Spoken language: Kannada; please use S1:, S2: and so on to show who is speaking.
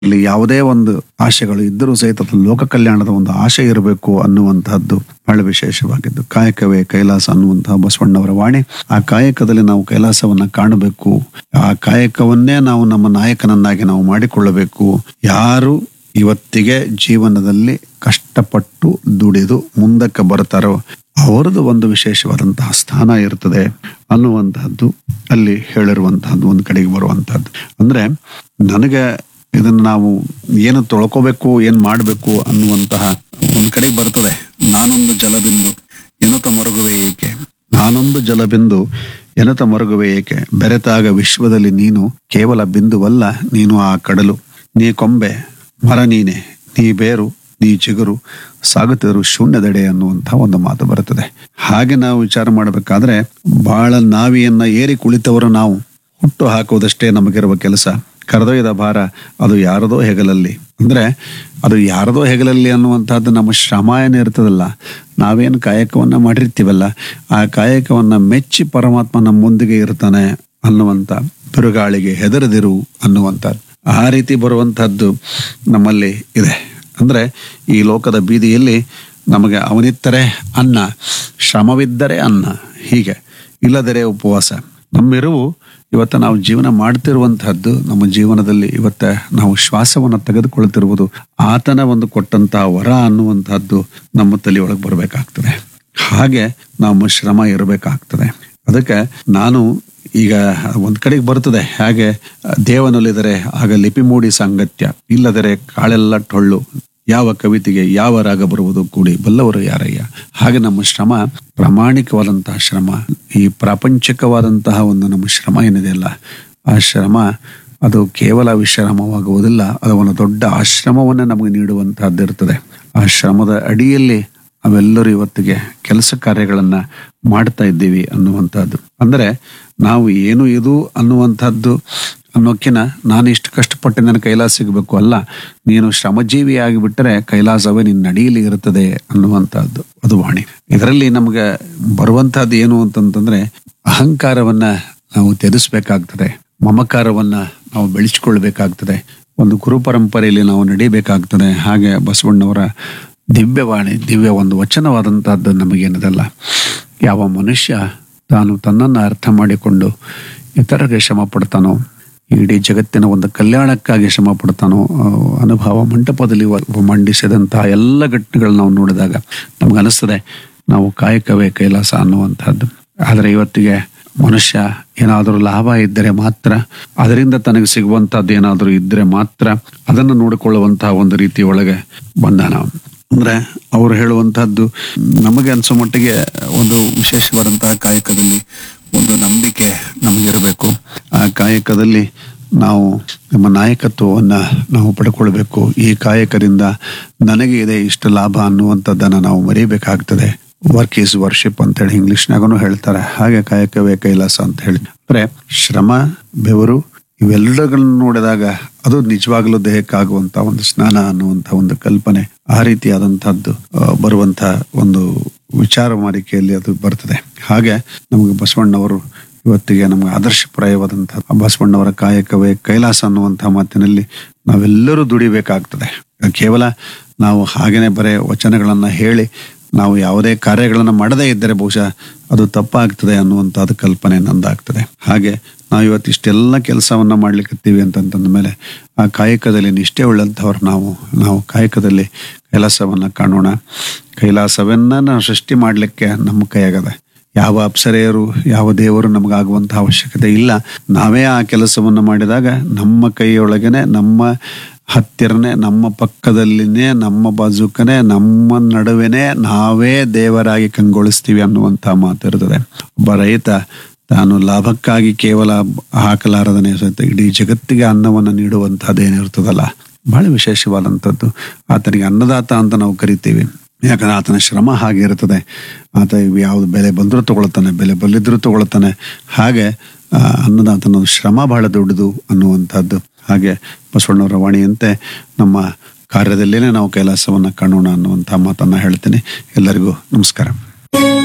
S1: ಇಲ್ಲಿ ಯಾವುದೇ ಒಂದು ಆಶೆಗಳು ಇದ್ದರೂ ಸಹಿತ ಅದು ಲೋಕ ಕಲ್ಯಾಣದ ಒಂದು ಆಶೆ ಇರಬೇಕು ಅನ್ನುವಂತಹದ್ದು ಬಹಳ ವಿಶೇಷವಾಗಿದ್ದು ಕಾಯಕವೇ ಕೈಲಾಸ ಅನ್ನುವಂತಹ ಬಸವಣ್ಣವರ ವಾಣಿ ಆ ಕಾಯಕದಲ್ಲಿ ನಾವು ಕೈಲಾಸವನ್ನ ಕಾಣಬೇಕು ಆ ಕಾಯಕವನ್ನೇ ನಾವು ನಮ್ಮ ನಾಯಕನನ್ನಾಗಿ ನಾವು ಮಾಡಿಕೊಳ್ಳಬೇಕು ಯಾರು ಇವತ್ತಿಗೆ ಜೀವನದಲ್ಲಿ ಕಷ್ಟಪಟ್ಟು ದುಡಿದು ಮುಂದಕ್ಕೆ ಬರ್ತಾರೋ ಅವರದು ಒಂದು ವಿಶೇಷವಾದಂತಹ ಸ್ಥಾನ ಇರ್ತದೆ ಅನ್ನುವಂತಹದ್ದು ಅಲ್ಲಿ ಹೇಳಿರುವಂತಹದ್ದು ಒಂದು ಕಡೆಗೆ ಬರುವಂತಹದ್ದು ಅಂದ್ರೆ ನನಗೆ ಇದನ್ನ ನಾವು ಏನು ತೊಳ್ಕೋಬೇಕು ಏನ್ ಮಾಡಬೇಕು ಅನ್ನುವಂತಹ ಒಂದು ಕಡೆಗೆ ಬರ್ತದೆ ನಾನೊಂದು ಜಲಬಿಂದು ಎನುತ ಮರುಗುವೆ ಏಕೆ ನಾನೊಂದು ಜಲಬಿಂದು ಎನುತ ಮರುಗುವೆ ಏಕೆ ಬೆರೆತಾಗ ವಿಶ್ವದಲ್ಲಿ ನೀನು ಕೇವಲ ಬಿಂದುವಲ್ಲ ನೀನು ಆ ಕಡಲು ನೀ ಕೊಂಬೆ ಮರ ನೀನೆ ನೀ ಬೇರು ನೀ ಚಿಗುರು ಸಾಗುತ್ತಿರು ಶೂನ್ಯದೆಡೆ ಅನ್ನುವಂಥ ಒಂದು ಮಾತು ಬರುತ್ತದೆ ಹಾಗೆ ನಾವು ವಿಚಾರ ಮಾಡಬೇಕಾದ್ರೆ ಬಹಳ ನಾವಿಯನ್ನ ಏರಿ ಕುಳಿತವರು ನಾವು ಹುಟ್ಟು ಹಾಕುವುದಷ್ಟೇ ನಮಗಿರುವ ಕೆಲಸ ಕರೆದೊಯ್ದ ಭಾರ ಅದು ಯಾರದೋ ಹೆಗಲಲ್ಲಿ ಅಂದ್ರೆ ಅದು ಯಾರದೋ ಹೆಗಲಲ್ಲಿ ಅನ್ನುವಂಥದ್ದು ನಮ್ಮ ಶ್ರಮ ಏನು ಇರ್ತದಲ್ಲ ನಾವೇನು ಕಾಯಕವನ್ನ ಮಾಡಿರ್ತೀವಲ್ಲ ಆ ಕಾಯಕವನ್ನ ಮೆಚ್ಚಿ ಪರಮಾತ್ಮ ನಮ್ಮ ಮುಂದಿಗೆ ಇರ್ತಾನೆ ಅನ್ನುವಂಥ ಬಿರುಗಾಳಿಗೆ ಹೆದರದಿರು ಅನ್ನುವಂಥದ್ದು ಆ ರೀತಿ ಬರುವಂತಹದ್ದು ನಮ್ಮಲ್ಲಿ ಇದೆ ಅಂದ್ರೆ ಈ ಲೋಕದ ಬೀದಿಯಲ್ಲಿ ನಮಗೆ ಅವನಿತ್ತರೆ ಅನ್ನ ಶ್ರಮವಿದ್ದರೆ ಅನ್ನ ಹೀಗೆ ಇಲ್ಲದರೆ ಉಪವಾಸ ನಮ್ಮಿರುವು ಇವತ್ತು ನಾವು ಜೀವನ ಮಾಡ್ತಿರುವಂತಹದ್ದು ನಮ್ಮ ಜೀವನದಲ್ಲಿ ಇವತ್ತ ನಾವು ಶ್ವಾಸವನ್ನು ತೆಗೆದುಕೊಳ್ತಿರುವುದು ಆತನ ಒಂದು ಕೊಟ್ಟಂತಹ ವರ ಅನ್ನುವಂತಹದ್ದು ನಮ್ಮ ತಲೆಯೊಳಗೆ ಬರಬೇಕಾಗ್ತದೆ ಹಾಗೆ ನಮ್ಮ ಶ್ರಮ ಇರಬೇಕಾಗ್ತದೆ ಅದಕ್ಕೆ ನಾನು ಈಗ ಒಂದ್ ಕಡೆಗೆ ಬರ್ತದೆ ಹಾಗೆ ದೇವನೊಲಿದರೆ ಆಗ ಲಿಪಿ ಮೂಡಿ ಸಾಂಗತ್ಯ ಇಲ್ಲದರೆ ಕಾಳೆಲ್ಲ ಟೊಳ್ಳು ಯಾವ ಕವಿತೆಗೆ ಯಾವ ರಾಗ ಬರುವುದು ಕೂಡಿ ಬಲ್ಲವರು ಯಾರಯ್ಯ ಹಾಗೆ ನಮ್ಮ ಶ್ರಮ ಪ್ರಾಮಾಣಿಕವಾದಂತಹ ಶ್ರಮ ಈ ಪ್ರಾಪಂಚಿಕವಾದಂತಹ ಒಂದು ನಮ್ಮ ಶ್ರಮ ಏನಿದೆಯಲ್ಲ ಆ ಶ್ರಮ ಅದು ಕೇವಲ ವಿಶ್ರಾಮವಾಗುವುದಿಲ್ಲ ಅದು ಒಂದು ದೊಡ್ಡ ಆಶ್ರಮವನ್ನೇ ನಮಗೆ ನೀಡುವಂತಹದ್ದು ಇರ್ತದೆ ಆ ಶ್ರಮದ ಅಡಿಯಲ್ಲಿ ಅವೆಲ್ಲರೂ ಇವತ್ತಿಗೆ ಕೆಲಸ ಕಾರ್ಯಗಳನ್ನ ಮಾಡ್ತಾ ಇದ್ದೀವಿ ಅನ್ನುವಂಥದ್ದು ಅಂದ್ರೆ ನಾವು ಏನು ಇದು ಅನ್ನುವಂಥದ್ದು ಅನ್ನೋಕ್ಕಿನ ನಾನು ಇಷ್ಟು ಕಷ್ಟಪಟ್ಟು ನನ್ನ ಕೈಲಾಸ ಸಿಗಬೇಕು ಅಲ್ಲ ನೀನು ಶ್ರಮಜೀವಿಯಾಗಿ ಬಿಟ್ಟರೆ ಕೈಲಾಸವೇ ನಿನ್ನ ಅಡಿಯಲ್ಲಿ ಇರುತ್ತದೆ ಅನ್ನುವಂಥದ್ದು ಅದು ವಾಣಿ ಇದರಲ್ಲಿ ನಮಗೆ ಬರುವಂತಹದ್ದು ಏನು ಅಂತಂತಂದ್ರೆ ಅಹಂಕಾರವನ್ನ ನಾವು ತ್ಯಜಿಸ್ಬೇಕಾಗ್ತದೆ ಮಮಕಾರವನ್ನ ನಾವು ಬೆಳೆಸಿಕೊಳ್ಬೇಕಾಗ್ತದೆ ಒಂದು ಗುರು ಪರಂಪರೆಯಲ್ಲಿ ನಾವು ನಡೀಬೇಕಾಗ್ತದೆ ಹಾಗೆ ಬಸವಣ್ಣವರ ದಿವ್ಯವಾಣಿ ದಿವ್ಯ ಒಂದು ವಚನವಾದಂತಹದ್ದು ನಮಗೇನದಲ್ಲ ಯಾವ ಮನುಷ್ಯ ತಾನು ತನ್ನನ್ನು ಅರ್ಥ ಮಾಡಿಕೊಂಡು ಇತರರಿಗೆ ಶ್ರಮ ಪಡ್ತಾನೋ ಇಡೀ ಜಗತ್ತಿನ ಒಂದು ಕಲ್ಯಾಣಕ್ಕಾಗಿ ಶ್ರಮ ಪಡ್ತಾನೋ ಆ, ಅನುಭವ ಮಂಟಪದಲ್ಲಿ ವ- ಮಂಡಿಸಿದಂತಹ ಎಲ್ಲ ಘಟನೆಗಳು ನಾವು ನೋಡಿದಾಗ ನಮಗನಿಸ್ತದೆ ನಾವು ಕಾಯಕವೇ ಕೈಲಾಸ ಅನ್ನುವಂಥದ್ದು ಆದರೆ ಇವತ್ತಿಗೆ ಮನುಷ್ಯ ಏನಾದರೂ ಲಾಭ ಇದ್ದರೆ ಮಾತ್ರ ಅದರಿಂದ ತನಗೆ ಸಿಗುವಂತಹದ್ದು ಏನಾದರೂ ಇದ್ರೆ ಮಾತ್ರ ಅದನ್ನು ನೋಡಿಕೊಳ್ಳುವಂತಹ ಒಂದು ರೀತಿ ಒಳಗೆ ಬಂದ ನಾವು ಅಂದ್ರೆ ಅವರು ಹೇಳುವಂತಹದ್ದು ನಮಗೆ ಅನ್ಸೋ ಮಟ್ಟಿಗೆ ಒಂದು ವಿಶೇಷವಾದಂತಹ ಕಾಯಕದಲ್ಲಿ ಒಂದು ನಂಬಿಕೆ ನಮಗಿರಬೇಕು ಆ ಕಾಯಕದಲ್ಲಿ ನಾವು ನಮ್ಮ ನಾಯಕತ್ವವನ್ನ ನಾವು ಪಡ್ಕೊಳ್ಬೇಕು ಈ ಕಾಯಕದಿಂದ ನನಗೆ ಇದೆ ಇಷ್ಟು ಲಾಭ ಅನ್ನುವಂಥದ್ದನ್ನ ನಾವು ಮರಿಬೇಕಾಗ್ತದೆ ವರ್ಕ್ ಈಸ್ ವರ್ಷಿಪ್ ಅಂತ ಹೇಳಿ ಇಂಗ್ಲಿಷ್ನಾಗೂ ಹೇಳ್ತಾರೆ ಹಾಗೆ ಕಾಯಕವೇ ಕೈಲಾಸ ಅಂತ ಹೇಳಿ ಅಂದ್ರೆ ಶ್ರಮ ಬೆವರು ಇವೆಲ್ಲಗಳನ್ನು ನೋಡಿದಾಗ ಅದು ನಿಜವಾಗ್ಲೂ ದೇಹಕ್ಕಾಗುವಂತ ಒಂದು ಸ್ನಾನ ಅನ್ನುವಂತ ಒಂದು ಕಲ್ಪನೆ ಆ ರೀತಿಯಾದಂತಹದ್ದು ಆ, ಬರುವಂತ ಒಂದು ವಿಚಾರ ಮಾರಿಕೆಯಲ್ಲಿ ಅದು ಬರ್ತದೆ ಹಾಗೆ ನಮಗೆ ಬಸವಣ್ಣವರು ಇವತ್ತಿಗೆ ನಮಗೆ ಆದರ್ಶಪ್ರಾಯವಾದಂತಹ ಬಸವಣ್ಣವರ ಕಾಯಕವೇ ಕೈಲಾಸ ಅನ್ನುವಂತಹ ಮಾತಿನಲ್ಲಿ ನಾವೆಲ್ಲರೂ ದುಡಿಬೇಕಾಗ್ತದೆ ಕೇವಲ ನಾವು ಹಾಗೇನೆ ಬರೇ ವಚನಗಳನ್ನ ಹೇಳಿ ನಾವು ಯಾವುದೇ ಕಾರ್ಯಗಳನ್ನು ಮಾಡದೇ ಇದ್ದರೆ ಬಹುಶಃ ಅದು ತಪ್ಪಾಗ್ತದೆ ಅನ್ನುವಂಥದ್ದು ಕಲ್ಪನೆ ನಂದಾಗ್ತದೆ ಹಾಗೆ ನಾವು ಇವತ್ತು ಇಷ್ಟೆಲ್ಲ ಕೆಲಸವನ್ನ ಮಾಡ್ಲಿಕ್ಕತ್ತೀವಿ ಅಂತಂತಂದ ಮೇಲೆ ಆ ಕಾಯಕದಲ್ಲಿ ನಿಷ್ಠೆ ಉಳ್ಳಂಥವ್ರು ನಾವು ನಾವು ಕಾಯಕದಲ್ಲಿ ಕೈಲಾಸವನ್ನ ಕಾಣೋಣ ಕೈಲಾಸವನ್ನ ನಾವು ಸೃಷ್ಟಿ ಮಾಡಲಿಕ್ಕೆ ನಮ್ಮ ಕೈಯಾಗದ ಯಾವ ಅಪ್ಸರೆಯರು ಯಾವ ದೇವರು ನಮಗಾಗುವಂತಹ ಅವಶ್ಯಕತೆ ಇಲ್ಲ ನಾವೇ ಆ ಕೆಲಸವನ್ನು ಮಾಡಿದಾಗ ನಮ್ಮ ಕೈಯೊಳಗನೆ ನಮ್ಮ ಹತ್ತಿರನೇ ನಮ್ಮ ಪಕ್ಕದಲ್ಲಿನೇ ನಮ್ಮ ಬಾಜುಕನೆ ನಮ್ಮ ನಡುವೆನೆ ನಾವೇ ದೇವರಾಗಿ ಕಂಗೊಳಿಸ್ತೀವಿ ಅನ್ನುವಂತಹ ಮಾತು ಇರ್ತದೆ ಒಬ್ಬ ರೈತ ತಾನು ಲಾಭಕ್ಕಾಗಿ ಕೇವಲ ಹಾಕಲಾರದನೆ ಸಹಿತ ಇಡೀ ಜಗತ್ತಿಗೆ ಅನ್ನವನ್ನು ನೀಡುವಂತಹದ್ದೇನಿರ್ತದಲ್ಲ ಬಹಳ ವಿಶೇಷವಾದಂಥದ್ದು ಆತನಿಗೆ ಅನ್ನದಾತ ಅಂತ ನಾವು ಕರಿತೀವಿ ಯಾಕಂದ್ರೆ ಆತನ ಶ್ರಮ ಹಾಗೆ ಇರ್ತದೆ ಆತ ಯಾವ್ದು ಬೆಲೆ ಬಂದರೂ ತಗೊಳ್ತಾನೆ ಬೆಲೆ ಬಲ್ಲಿದ್ರೂ ತಗೊಳ್ತಾನೆ ಹಾಗೆ ಆ, ಅನ್ನದಾತನ ಶ್ರಮ ಬಹಳ ದೊಡ್ಡದು ಅನ್ನುವಂಥದ್ದು ಹಾಗೆ ಬಸವಣ್ಣವರ ವಾಣಿಯಂತೆ ನಮ್ಮ ಕಾರ್ಯದಲ್ಲೇನೆ ನಾವು ಕೈಲಾಸವನ್ನ ಕಾಣೋಣ ಅನ್ನುವಂಥ ಮಾತನ್ನ ಹೇಳ್ತೇನೆ ಎಲ್ಲರಿಗೂ ನಮಸ್ಕಾರ